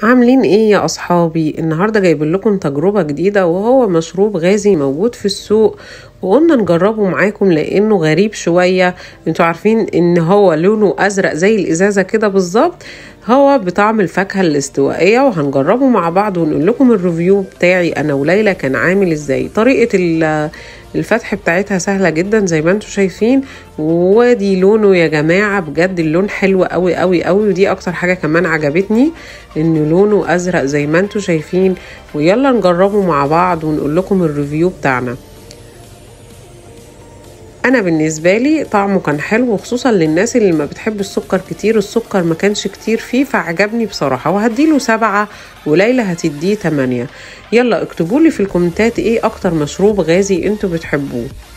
عاملين ايه يا اصحابي النهارده جايب لكم تجربه جديده وهو مشروب غازي موجود في السوق وقلنا نجربه معاكم لانه غريب شويه انتوا عارفين ان هو لونه ازرق زي الازازه كده بالظبط هو بطعم الفاكهه الاستوائيه وهنجربه مع بعض ونقول لكم الريفيو بتاعي انا وليلى كان عامل ازاي طريقه الفتح بتاعتها سهله جدا زي ما انتم شايفين ودي لونه يا جماعه بجد اللون حلو قوي قوي قوي ودي اكتر حاجه كمان عجبتني ان لونه ازرق زي ما انتم شايفين ويلا نجربه مع بعض ونقول لكم الريفيو بتاعنا انا بالنسبه لي طعمه كان حلو وخصوصا للناس اللي ما بتحب السكر كتير السكر ما كانش كتير فيه فعجبني بصراحه وهديله سبعة وليلى هتديه تمانية يلا اكتبوا لي في الكومنتات ايه اكتر مشروب غازي انتوا بتحبوه